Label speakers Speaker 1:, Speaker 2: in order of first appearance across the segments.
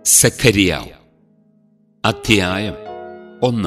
Speaker 1: സഖരിയാവ് അധ്യായം ഒന്ന്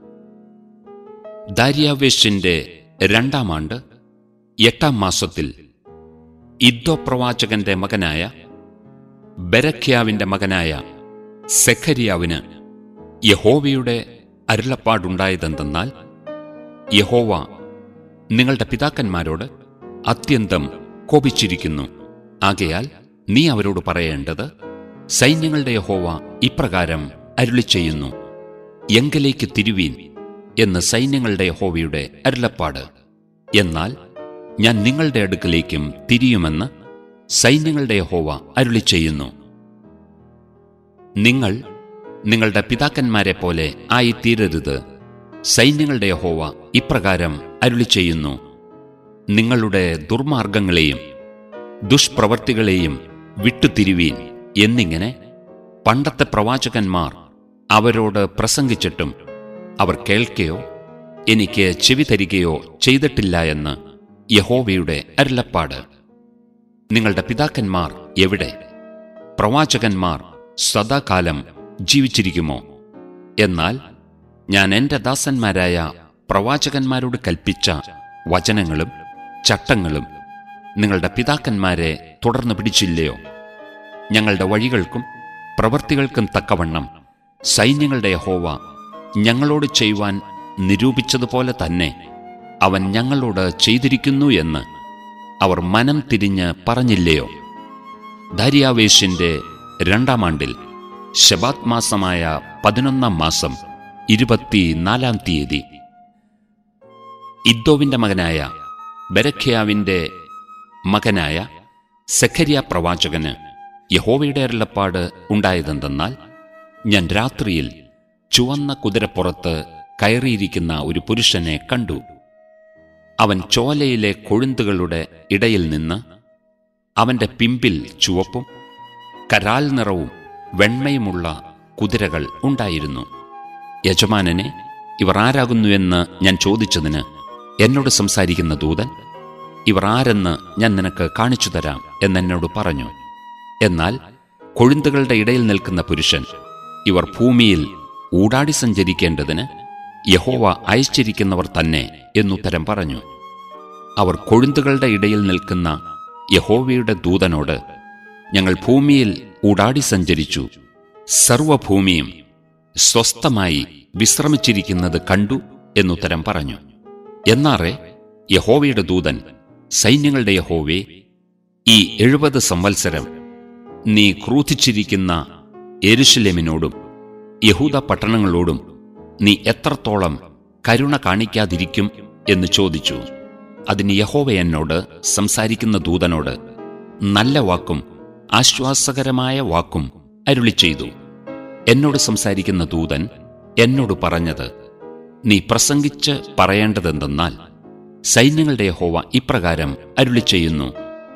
Speaker 1: ദാര്യാവേശിന്റെ രണ്ടാം ആണ്ട് എട്ടാം മാസത്തിൽ ഇദ്ദോ പ്രവാചകന്റെ മകനായ ബരഖ്യാവിന്റെ മകനായ സെഖരിയാവിന് യഹോവയുടെ അരുളപ്പാടുണ്ടായതെന്തെന്നാൽ യഹോവ നിങ്ങളുടെ പിതാക്കന്മാരോട് അത്യന്തം കോപിച്ചിരിക്കുന്നു ആകയാൽ നീ അവരോട് പറയേണ്ടത് സൈന്യങ്ങളുടെ യഹോവ ഇപ്രകാരം അരുളി ചെയ്യുന്നു എങ്കലേക്ക് തിരുവീൻ എന്ന് സൈന്യങ്ങളുടെ യഹോവയുടെ അരുളപ്പാട് എന്നാൽ ഞാൻ നിങ്ങളുടെ അടുക്കലേക്കും തിരിയുമെന്ന് സൈന്യങ്ങളുടെ യഹോവ അരുളി ചെയ്യുന്നു നിങ്ങൾ നിങ്ങളുടെ പിതാക്കന്മാരെ പോലെ ആയിത്തീരരുത് സൈന്യങ്ങളുടെ യഹോവ ഇപ്രകാരം അരുളി ചെയ്യുന്നു നിങ്ങളുടെ ദുർമാർഗങ്ങളെയും ദുഷ്പ്രവർത്തികളെയും വിട്ടുതിരുവീൻ എന്നിങ്ങനെ പണ്ടത്തെ പ്രവാചകന്മാർ അവരോട് പ്രസംഗിച്ചിട്ടും അവർ കേൾക്കുകയോ എനിക്ക് ചെവി തരികയോ ചെയ്തിട്ടില്ല എന്ന് യഹോവയുടെ അരുളപ്പാട് നിങ്ങളുടെ പിതാക്കന്മാർ എവിടെ പ്രവാചകന്മാർ സദാകാലം ജീവിച്ചിരിക്കുമോ എന്നാൽ ഞാൻ എന്റെ ദാസന്മാരായ പ്രവാചകന്മാരോട് കൽപ്പിച്ച വചനങ്ങളും ചട്ടങ്ങളും നിങ്ങളുടെ പിതാക്കന്മാരെ തുടർന്ന് പിടിച്ചില്ലയോ ഞങ്ങളുടെ വഴികൾക്കും പ്രവൃത്തികൾക്കും തക്കവണ്ണം സൈന്യങ്ങളുടെ യഹോവ ഞങ്ങളോട് ചെയ്യുവാൻ നിരൂപിച്ചതുപോലെ തന്നെ അവൻ ഞങ്ങളോട് ചെയ്തിരിക്കുന്നു എന്ന് അവർ മനം തിരിഞ്ഞ് പറഞ്ഞില്ലയോ ദാര്യാവേശിന്റെ രണ്ടാം ആണ്ടിൽ ശബാത് മാസമായ പതിനൊന്നാം മാസം ഇരുപത്തിനാലാം തീയതി ഇദ്ദോവിന്റെ മകനായ ബരഖ്യാവിന്റെ മകനായ സെഖരിയ പ്രവാചകന് യഹോവയുടെ അരുളപ്പാട് ഉണ്ടായതെന്തെന്നാൽ ഞാൻ രാത്രിയിൽ ചുവന്ന കുതിരപ്പുറത്ത് കയറിയിരിക്കുന്ന ഒരു പുരുഷനെ കണ്ടു അവൻ ചോലയിലെ കൊഴുന്തുകളുടെ ഇടയിൽ നിന്ന് അവന്റെ പിമ്പിൽ ചുവപ്പും കരാൽ നിറവും വെണ്മയുമുള്ള കുതിരകൾ ഉണ്ടായിരുന്നു യജമാനനെ ഇവർ ആരാകുന്നുവെന്ന് ഞാൻ ചോദിച്ചതിന് എന്നോട് സംസാരിക്കുന്ന ദൂതൻ ഇവർ ആരെന്ന് ഞാൻ നിനക്ക് കാണിച്ചു തരാം എന്നെന്നോട് പറഞ്ഞു എന്നാൽ കൊഴുന്തുകളുടെ ഇടയിൽ നിൽക്കുന്ന പുരുഷൻ ഇവർ ഭൂമിയിൽ ഊടാടി സഞ്ചരിക്കേണ്ടതിന് യഹോവ അയച്ചിരിക്കുന്നവർ തന്നെ എന്നുത്തരം പറഞ്ഞു അവർ കൊഴുന്തുകളുടെ ഇടയിൽ നിൽക്കുന്ന യഹോവയുടെ ദൂതനോട് ഞങ്ങൾ ഭൂമിയിൽ ഊടാടി സഞ്ചരിച്ചു സർവഭൂമിയും സ്വസ്ഥമായി വിശ്രമിച്ചിരിക്കുന്നത് കണ്ടു എന്നുത്തരം പറഞ്ഞു എന്നാറെ യഹോവയുടെ ദൂതൻ സൈന്യങ്ങളുടെ യഹോവേ ഈ എഴുപത് സംവത്സരം നീ ക്രൂധിച്ചിരിക്കുന്ന എരുഷലേമിനോടും യഹൂദ പട്ടണങ്ങളോടും നീ എത്രത്തോളം കരുണ കാണിക്കാതിരിക്കും എന്ന് ചോദിച്ചു അതിന് യഹോവ എന്നോട് സംസാരിക്കുന്ന ദൂതനോട് നല്ല വാക്കും ആശ്വാസകരമായ വാക്കും അരുളി ചെയ്തു എന്നോട് സംസാരിക്കുന്ന ദൂതൻ എന്നോട് പറഞ്ഞത് നീ പ്രസംഗിച്ച് പറയേണ്ടതെന്തെന്നാൽ സൈന്യങ്ങളുടെ യഹോവ ഇപ്രകാരം അരുളി ചെയ്യുന്നു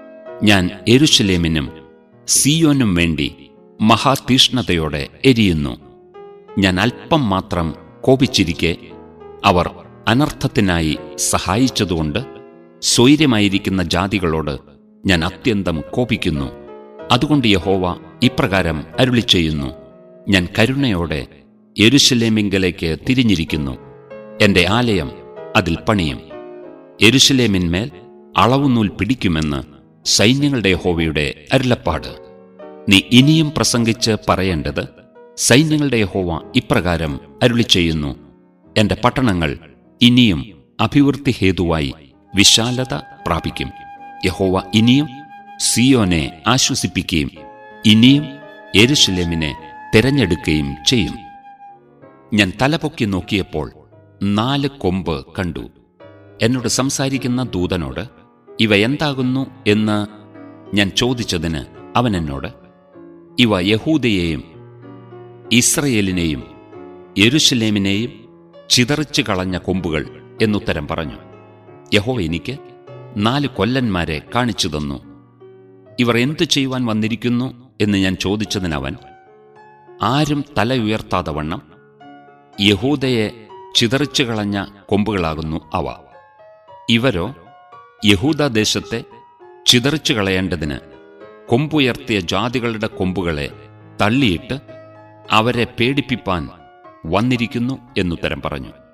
Speaker 1: ഞാൻ എരുഷലേമിനും സിയോനും വേണ്ടി മഹാതീഷ്ണതയോടെ എരിയുന്നു ഞാൻ അല്പം മാത്രം കോപിച്ചിരിക്കെ അവർ അനർത്ഥത്തിനായി സഹായിച്ചതുകൊണ്ട് സ്വൈര്യമായിരിക്കുന്ന ജാതികളോട് ഞാൻ അത്യന്തം കോപിക്കുന്നു അതുകൊണ്ട് യഹോവ ഇപ്രകാരം അരുളി ചെയ്യുന്നു ഞാൻ കരുണയോടെ യെരുശലേമിങ്കലേക്ക് തിരിഞ്ഞിരിക്കുന്നു എന്റെ ആലയം അതിൽ പണിയും യെരുശലേമിന്മേൽ അളവുനൂൽ പിടിക്കുമെന്ന് സൈന്യങ്ങളുടെ യഹോവയുടെ അരുളപ്പാട് നീ ഇനിയും പ്രസംഗിച്ച് പറയേണ്ടത് സൈന്യങ്ങളുടെ യഹോവ ഇപ്രകാരം അരുളി ചെയ്യുന്നു എന്റെ പട്ടണങ്ങൾ ഇനിയും അഭിവൃദ്ധി ഹേതുവായി വിശാലത പ്രാപിക്കും യഹോവ ഇനിയും സിയോനെ ആശ്വസിപ്പിക്കുകയും ഇനിയും എരുശലേമിനെ തിരഞ്ഞെടുക്കുകയും ചെയ്യും ഞാൻ തലപൊക്കി നോക്കിയപ്പോൾ നാല് കൊമ്പ് കണ്ടു എന്നോട് സംസാരിക്കുന്ന ദൂതനോട് ഇവ എന്താകുന്നു എന്ന് ഞാൻ ചോദിച്ചതിന് അവൻ എന്നോട് ഇവ യഹൂദയെയും ഇസ്രയേലിനെയും യെരുഷലേമിനെയും ചിതറിച്ചു കളഞ്ഞ കൊമ്പുകൾ എന്നുത്തരം പറഞ്ഞു യഹോ എനിക്ക് നാല് കൊല്ലന്മാരെ കാണിച്ചു തന്നു ഇവർ എന്തു ചെയ്യുവാൻ വന്നിരിക്കുന്നു എന്ന് ഞാൻ ചോദിച്ചതിനവൻ ആരും തല ഉയർത്താതെ വണ്ണം യഹൂദയെ ചിതറിച്ചു കളഞ്ഞ കൊമ്പുകളാകുന്നു അവ ഇവരോ യഹൂദദേശത്തെ ചിതറിച്ചു കളയേണ്ടതിന് കൊമ്പുയർത്തിയ ജാതികളുടെ കൊമ്പുകളെ തള്ളിയിട്ട് അവരെ പേടിപ്പിപ്പാൻ വന്നിരിക്കുന്നു എന്നുത്തരം പറഞ്ഞു